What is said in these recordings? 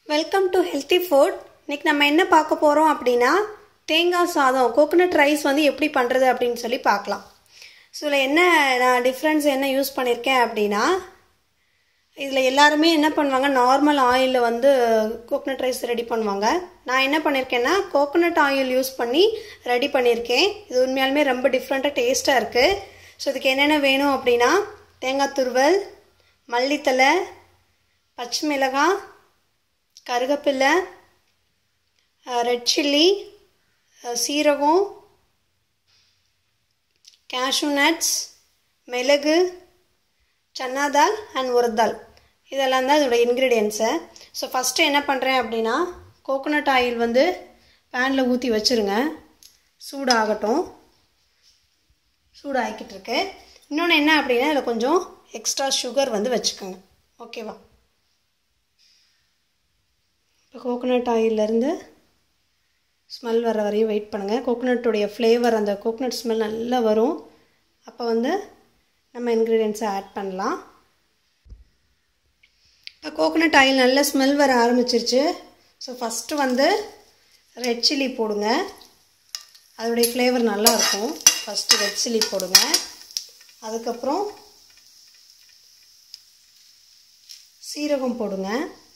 welcome to healthy food இன்னைக்கு நம்ம என்ன பார்க்க போகிறோம் அப்படின்னா தேங்காய் சாதம் கோகோனட் ரைஸ் வந்து எப்படி பண்ணுறது அப்படின்னு சொல்லி பார்க்கலாம் ஸோ இதில் என்ன நான் டிஃப்ரென்ஸ் என்ன யூஸ் பண்ணியிருக்கேன் அப்படின்னா இதில் எல்லாருமே என்ன பண்ணுவாங்க நார்மல் ஆயிலில் வந்து கோகோனட் ரைஸ் ரெடி பண்ணுவாங்க நான் என்ன பண்ணியிருக்கேன்னா கோகோனட் ஆயில் யூஸ் பண்ணி ரெடி பண்ணியிருக்கேன் இது உண்மையாலுமே ரொம்ப டிஃப்ரெண்ட்டாக டேஸ்ட்டாக இருக்குது ஸோ இதுக்கு என்னென்ன வேணும் அப்படின்னா தேங்காய் துருவல் மல்லித்தலை பச்சை மிளகாய் கருகப்பில்லை ரெட் சில்லி சீரகம் கேஷ்யூ நட்ஸ் மிளகு சன்னா தால் அண்ட் உரத்தால் இதெல்லாம் தான் இதோட இன்க்ரீடியன்ஸை ஸோ ஃபஸ்ட்டு என்ன பண்ணுறேன் அப்படின்னா கோகோனட் ஆயில் வந்து பேனில் ஊற்றி வச்சுருங்க சூடாகட்டும் சூடாகிக்கிட்டு இருக்கு இன்னொன்று என்ன அப்படின்னா இதில் கொஞ்சம் எக்ஸ்ட்ரா சுகர் வந்து வச்சுக்கோங்க ஓகேவா இப்போ கோகோனட் ஆயிலேருந்து ஸ்மெல் வர வரையும் வெயிட் பண்ணுங்கள் கோகோனட்டுடைய ஃப்ளேவர் அந்த கோகோனட் ஸ்மெல் நல்லா வரும் அப்போ வந்து நம்ம இன்க்ரீடியன்ஸை ஆட் பண்ணலாம் இப்போ கோகோனட் ஆயில் நல்ல ஸ்மெல் வர ஆரம்பிச்சிருச்சு ஸோ ஃபஸ்ட்டு வந்து ரெட் சில்லி போடுங்க அதோடைய ஃப்ளேவர் நல்லாயிருக்கும் ஃபஸ்ட்டு ரெட் சில்லி போடுங்க அதுக்கப்புறம் சீரகம் போடுங்க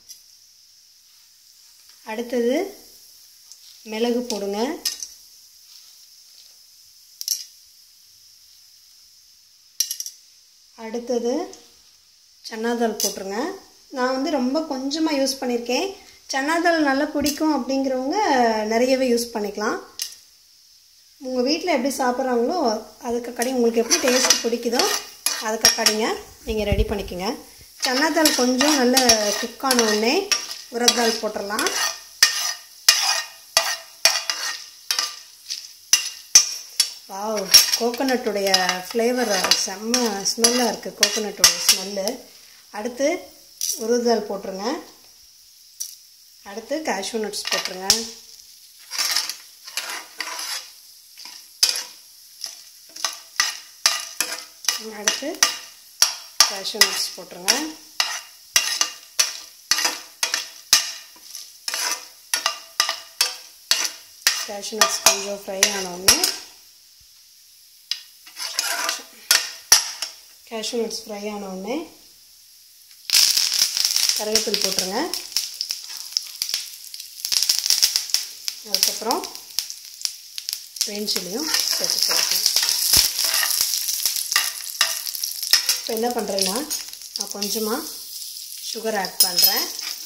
அடுத்தது மிளகு போடுங்க அடுத்தது சன்னாதால் போட்டுருங்க நான் வந்து ரொம்ப கொஞ்சமாக யூஸ் பண்ணியிருக்கேன் சன்னாதால் நல்லா பிடிக்கும் அப்படிங்கிறவங்க நிறையவே யூஸ் பண்ணிக்கலாம் உங்கள் வீட்டில் எப்படி சாப்பிட்றாங்களோ அதுக்கு கடி உங்களுக்கு எப்படி டேஸ்ட் பிடிக்குதோ அதுக்கு கடிங்க நீங்கள் ரெடி பண்ணிக்கோங்க சன்னாதால் கொஞ்சம் நல்ல குக்கான உடனே உரத்தால் போட்டுடலாம் வாவ் கோகோனட்டுடைய ஃப்ளேவர் செம்ம ஸ்மெல்லாக இருக்குது கோகோனட்டுடைய ஸ்மெல்லு அடுத்து உருதல் போட்டுருங்க அடுத்து கேஷ்யூ நட்ஸ் போட்டுருங்க அடுத்து கேஷ்யூ நட்ஸ் போட்டுருங்க கேஷ்யூ நட்ஸ் கொஞ்சம் ஃப்ரை ஆனோடனே கேஷ்யூ நட்ஸ் ஃப்ரை ஆனோடனே கருவேப்பில் போட்டுருங்க அதுக்கப்புறம் கிரீன் சில்லியும் சேர்த்து போட்டுருங்க இப்போ என்ன பண்ணுறேன்னா நான் கொஞ்சமாக சுகர் ஆட் பண்ணுறேன்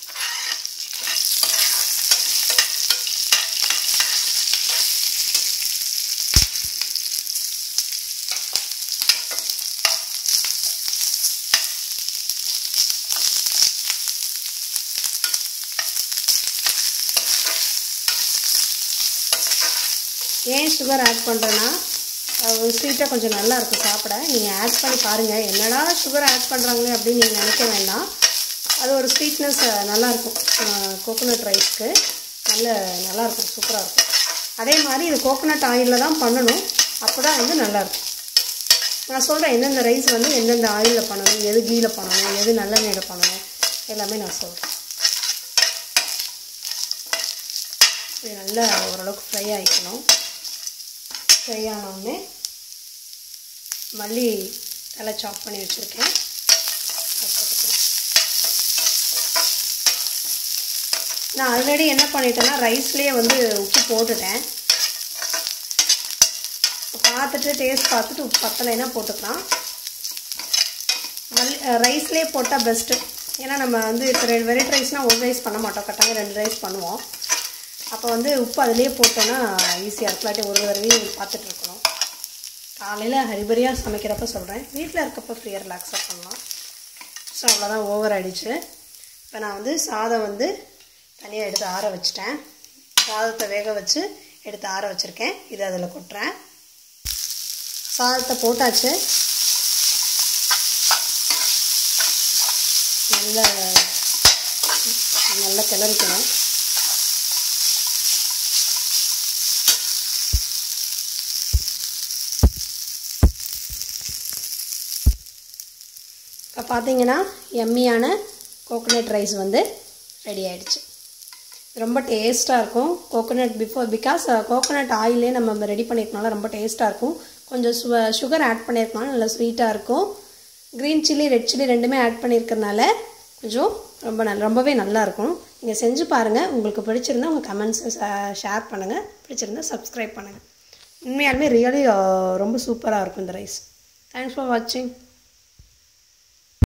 ஏன் சுகர் ஆட் பண்ணுறேன்னா ஸ்வீட்டாக கொஞ்சம் நல்லா இருக்கும் சாப்பிட நீங்கள் ஆட் பண்ணி பாருங்கள் என்னடா சுகர் ஆட் பண்ணுறாங்களே அப்படின்னு நீங்கள் நினைக்க வேண்டாம் அது ஒரு ஸ்வீட்னஸ் நல்லாயிருக்கும் கோகோனட் ரைஸ்க்கு நல்ல நல்லாயிருக்கும் சூப்பராக இருக்கும் அதே மாதிரி இது கோகோனட் ஆயிலில் தான் பண்ணணும் அப்போ தான் வந்து நல்லாயிருக்கும் நான் சொல்கிறேன் எந்தெந்த ரைஸ் வந்து எந்தெந்த ஆயிலில் பண்ணணும் எது கீயில் பண்ணணும் எது நல்லெண்ணெயில் பண்ணணும் எல்லாமே நான் சொல்கிறேன் இது நல்லா ஓரளவுக்கு ஃப்ரை ஆகிக்கணும் ஃப்ரை ஆனவுடனே மல்லி தலை சாப் பண்ணி வச்சுருக்கேன் நான் ஆல்ரெடி என்ன பண்ணிட்டேன்னா ரைஸ்லேயே வந்து உப்பு போட்டுட்டேன் பார்த்துட்டு டேஸ்ட் பார்த்துட்டு உப்பு பத்தலைன்னா போட்டுக்கலாம் மல்லி ரைஸ்லேயே போட்டால் பெஸ்ட்டு ஏன்னா நம்ம வந்து இப்போ ரெண்டு வெரைட்டி ரைஸ்னால் ஒரு ரைஸ் பண்ண மாட்டோம் கட்டாயம் ரெண்டு ரைஸ் பண்ணுவோம் அப்போ வந்து உப்பு அதிலே போட்டோன்னா ஈஸியாக இருக்கலாட்டி ஒரு தடவையும் பார்த்துட்டு இருக்கணும் காலையில் ஹரிபரியாக சமைக்கிறப்ப சொல்கிறேன் வீட்டில் இருக்கப்போ ஃப்ரீயாக ரிலாக்ஸாக பண்ணலாம் ஸோ அவ்வளோதான் ஓவர் ஆகிடுச்சு இப்போ நான் வந்து சாதம் வந்து தனியாக எடுத்து ஆற வச்சிட்டேன் சாதத்தை வேக வச்சு எடுத்து ஆற வச்சுருக்கேன் இது அதில் கொட்டுறேன் சாதத்தை போட்டாச்சு நல்ல நல்லா கிளறிக்கணும் இப்போ பார்த்தீங்கன்னா எம்மியான கோகோனட் ரைஸ் வந்து ரெடி ஆயிடுச்சு ரொம்ப டேஸ்ட்டாக இருக்கும் கோகோனட் பிஃபோர் பிகாஸ் கோகோனட் ஆயிலே நம்ம ரெடி பண்ணியிருக்கனால ரொம்ப டேஸ்ட்டாக இருக்கும் கொஞ்சம் சு சுகர் ஆட் பண்ணியிருக்கனால நல்லா ஸ்வீட்டாக இருக்கும் க்ரீன் சில்லி ரெட் சில்லி ரெண்டுமே ஆட் பண்ணியிருக்கறனால கொஞ்சம் ரொம்ப நல்ல ரொம்பவே நல்லாயிருக்கும் நீங்கள் செஞ்சு பாருங்கள் உங்களுக்கு பிடிச்சிருந்தா உங்கள் கமெண்ட்ஸை ஷேர் பண்ணுங்கள் பிடிச்சிருந்தா சப்ஸ்கிரைப் பண்ணுங்கள் உண்மையாலுமே ரியலி ரொம்ப சூப்பராக இருக்கும் இந்த ரைஸ் தேங்க்ஸ் ஃபார் வாட்சிங்